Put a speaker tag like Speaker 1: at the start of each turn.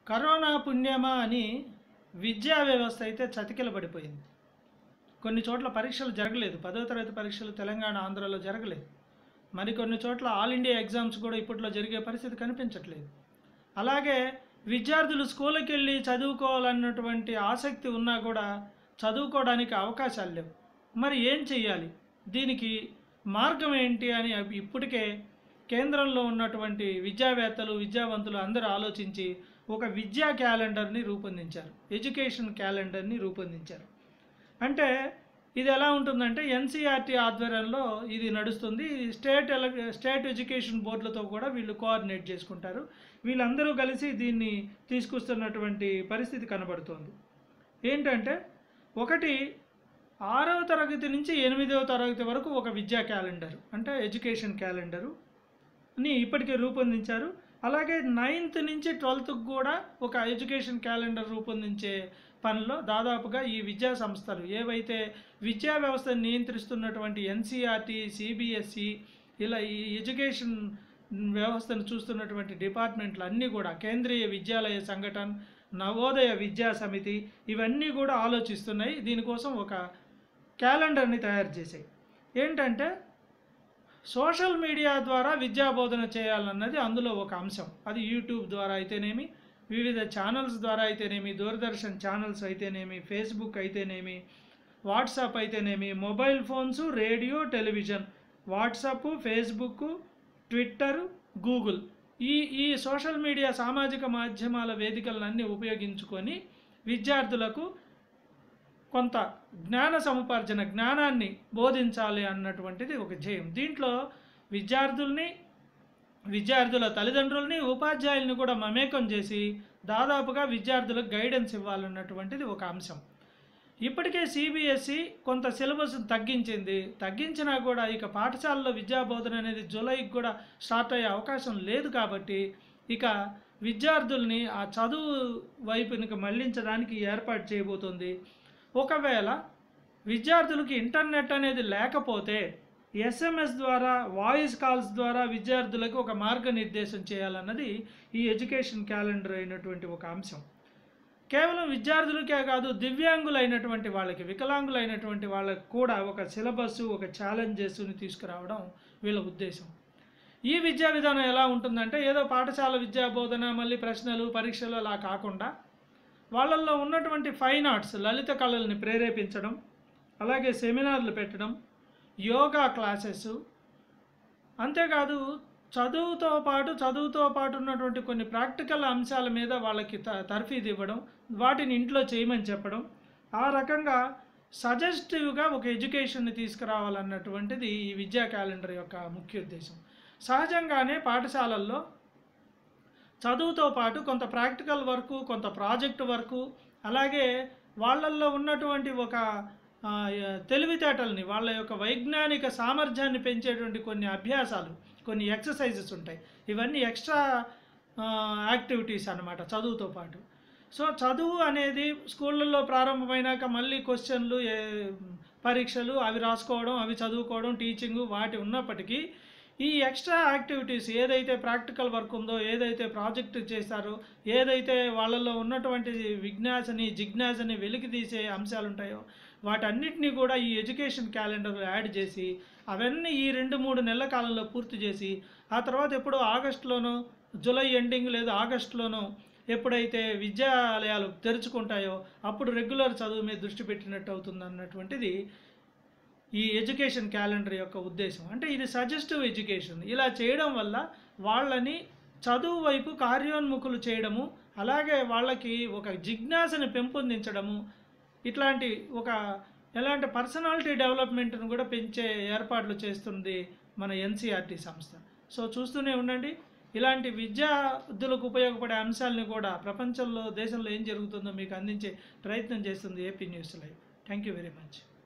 Speaker 1: corona పుణ్యమా అని విద్యా వ్యవస్థ అయితే చతికిల పడిపోయింది కొన్ని చోట్ల పరీక్షలు జరగలేదు పదో తరగతి పరీక్షలు తెలంగాణ ఆంధ్రాలో జరగలేదు మరికొన్ని చోట్ల ఆల్ ఇండియా ఎగ్జామ్స్ కూడా ఇప్పట్లో జరిగే పరిస్థితి కనిపించట్లేదు అలాగే విద్యార్థులు స్కూల్కి వెళ్ళి చదువుకోవాలన్నటువంటి ఆసక్తి ఉన్నా కూడా చదువుకోవడానికి అవకాశాలు లేవు మరి ఏం చెయ్యాలి దీనికి మార్గం ఏంటి అని ఇప్పటికే కేంద్రంలో ఉన్నటువంటి విద్యావేత్తలు విద్యావంతులు అందరూ ఆలోచించి ఒక విద్యా క్యాలెండర్ని రూపొందించారు ఎడ్యుకేషన్ క్యాలెండర్ని రూపొందించారు అంటే ఇది ఎలా ఉంటుందంటే ఎన్సీఆర్టీ ఆధ్వర్యంలో ఇది నడుస్తుంది ఇది స్టేట్ ఎల స్టేట్ ఎడ్యుకేషన్ బోర్డులతో కూడా వీళ్ళు కోఆర్డినేట్ చేసుకుంటారు వీళ్ళందరూ కలిసి దీన్ని తీసుకొస్తున్నటువంటి పరిస్థితి కనబడుతోంది ఏంటంటే ఒకటి ఆరవ తరగతి నుంచి ఎనిమిదవ తరగతి వరకు ఒక విద్యా క్యాలెండర్ అంటే ఎడ్యుకేషన్ క్యాలెండరు ని ఇప్పటికే రూపొందించారు అలాగే నైన్త్ నుంచి ట్వెల్త్కి కూడా ఒక ఎడ్యుకేషన్ క్యాలెండర్ రూపొందించే పనిలో దాదాపుగా ఈ విద్యా సంస్థలు ఏవైతే విద్యా వ్యవస్థను నియంత్రిస్తున్నటువంటి ఎన్సీఆర్టీ సిబిఎస్ఈ ఇలా ఈ ఎడ్యుకేషన్ వ్యవస్థను చూస్తున్నటువంటి డిపార్ట్మెంట్లు అన్నీ కూడా కేంద్రీయ విద్యాలయ సంఘటన నవోదయ విద్యా సమితి ఇవన్నీ కూడా ఆలోచిస్తున్నాయి దీనికోసం ఒక క్యాలెండర్ని తయారు చేశాయి ఏంటంటే సోషల్ మీడియా ద్వారా విద్యా బోధన చేయాలన్నది అందులో ఒక అంశం అది యూట్యూబ్ ద్వారా అయితేనేమి వివిధ ఛానల్స్ ద్వారా అయితేనేమి దూరదర్శన్ ఛానల్స్ అయితేనేమి ఫేస్బుక్ అయితేనేమి వాట్సాప్ అయితేనేమి mobile phones radio television WhatsApp Facebook Twitter Google ఈ ఈ సోషల్ మీడియా సామాజిక మాధ్యమాల వేదికలన్నీ ఉపయోగించుకొని విద్యార్థులకు కొంత జ్ఞాన సముపార్జన జ్ఞానాన్ని బోధించాలి అన్నటువంటిది ఒక ధ్యేయం దీంట్లో విద్యార్థుల్ని విద్యార్థుల తల్లిదండ్రుల్ని ఉపాధ్యాయుల్ని కూడా మమేకం చేసి దాదాపుగా విద్యార్థులకు గైడెన్స్ ఇవ్వాలన్నటువంటిది ఒక అంశం ఇప్పటికే సిబిఎస్ఈ కొంత సిలబస్ తగ్గించింది తగ్గించినా కూడా ఇక పాఠశాలలో విద్యా బోధన అనేది జూలైకి కూడా స్టార్ట్ అయ్యే అవకాశం లేదు కాబట్టి ఇక విద్యార్థుల్ని ఆ చదువు వైపునికి మళ్లించడానికి ఏర్పాటు చేయబోతుంది ఒకవేళ విద్యార్థులకి ఇంటర్నెట్ అనేది లేకపోతే ఎస్ఎంఎస్ ద్వారా వాయిస్ కాల్స్ ద్వారా విద్యార్థులకు ఒక మార్గనిర్దేశం చేయాలన్నది ఈ ఎడ్యుకేషన్ క్యాలెండర్ అయినటువంటి ఒక అంశం కేవలం విద్యార్థులకే కాదు దివ్యాంగులైనటువంటి వాళ్ళకి వికలాంగులైనటువంటి వాళ్ళకి కూడా ఒక సిలబస్ ఒక ఛాలెంజెస్ని తీసుకురావడం వీళ్ళ ఉద్దేశం ఈ విద్యా విధానం ఎలా ఉంటుందంటే ఏదో పాఠశాల విద్యా బోధన మళ్ళీ ప్రశ్నలు పరీక్షలు అలా కాకుండా వాళ్ళల్లో ఉన్నటువంటి ఫైన్ ఆర్ట్స్ లలిత కళల్ని ప్రేరేపించడం అలాగే సెమినార్లు పెట్టడం యోగా క్లాసెస్ అంతేకాదు చదువుతో పాటు చదువుతో పాటు ఉన్నటువంటి కొన్ని ప్రాక్టికల్ అంశాల మీద వాళ్ళకి త తర్ఫీదు ఇవ్వడం వాటిని ఇంట్లో చేయమని చెప్పడం ఆ రకంగా సజెస్టివ్గా ఒక ఎడ్యుకేషన్ని తీసుకురావాలన్నటువంటిది ఈ విద్యా క్యాలెండర్ యొక్క ముఖ్య ఉద్దేశం సహజంగానే పాఠశాలల్లో చదువుతో పాటు కొంత ప్రాక్టికల్ వర్క్ కొంత ప్రాజెక్ట్ వర్క్ అలాగే వాళ్ళల్లో ఉన్నటువంటి ఒక ఆ, తెలివితేటల్ని వాళ్ళ యొక్క వైజ్ఞానిక సామర్థ్యాన్ని పెంచేటువంటి కొన్ని అభ్యాసాలు కొన్ని ఎక్సర్సైజెస్ ఉంటాయి ఇవన్నీ ఎక్స్ట్రా యాక్టివిటీస్ అన్నమాట చదువుతో పాటు సో చదువు అనేది స్కూళ్ళల్లో ప్రారంభమైనాక మళ్ళీ క్వశ్చన్లు ఏ- పరీక్షలు అవి రాసుకోవడం అవి చదువుకోవడం టీచింగ్ వాటి ఉన్నప్పటికీ ఈ ఎక్స్ట్రా యాక్టివిటీస్ ఏదైతే ప్రాక్టికల్ వర్క్ ఉందో ఏదైతే ప్రాజెక్ట్ చేశారో ఏదైతే వాళ్ళలో ఉన్నటువంటి విజ్ఞాసని జిజ్ఞాసని వెలికి తీసే అంశాలు ఉంటాయో వాటన్నిటినీ కూడా ఈ ఎడ్యుకేషన్ క్యాలెండర్ యాడ్ చేసి అవన్నీ ఈ రెండు మూడు నెలల కాలంలో పూర్తి చేసి ఆ తర్వాత ఎప్పుడో ఆగస్టులోనో జూలై ఎండింగ్ లేదా ఆగస్టులోనో ఎప్పుడైతే విద్యాలయాలు తెరుచుకుంటాయో అప్పుడు రెగ్యులర్ చదువు మీద దృష్టి పెట్టినట్టు అవుతుంది అన్నటువంటిది ఈ ఎడ్యుకేషన్ క్యాలెండర్ యొక్క ఉద్దేశం అంటే ఇది సజెస్టివ్ ఎడ్యుకేషన్ ఇలా చేయడం వల్ల వాళ్ళని చదువు వైపు కార్యోన్ముఖులు చేయడము అలాగే వాళ్ళకి ఒక జిజ్ఞాసని పెంపొందించడము ఇట్లాంటి ఒక ఎలాంటి పర్సనాలిటీ డెవలప్మెంట్ను కూడా పెంచే ఏర్పాట్లు చేస్తుంది మన ఎన్సీఆర్టీ సంస్థ సో చూస్తూనే ఉండండి ఇలాంటి విద్యార్థులకు ఉపయోగపడే అంశాలని కూడా ప్రపంచంలో దేశంలో ఏం జరుగుతుందో మీకు అందించే ప్రయత్నం చేస్తుంది AP news live thank you very much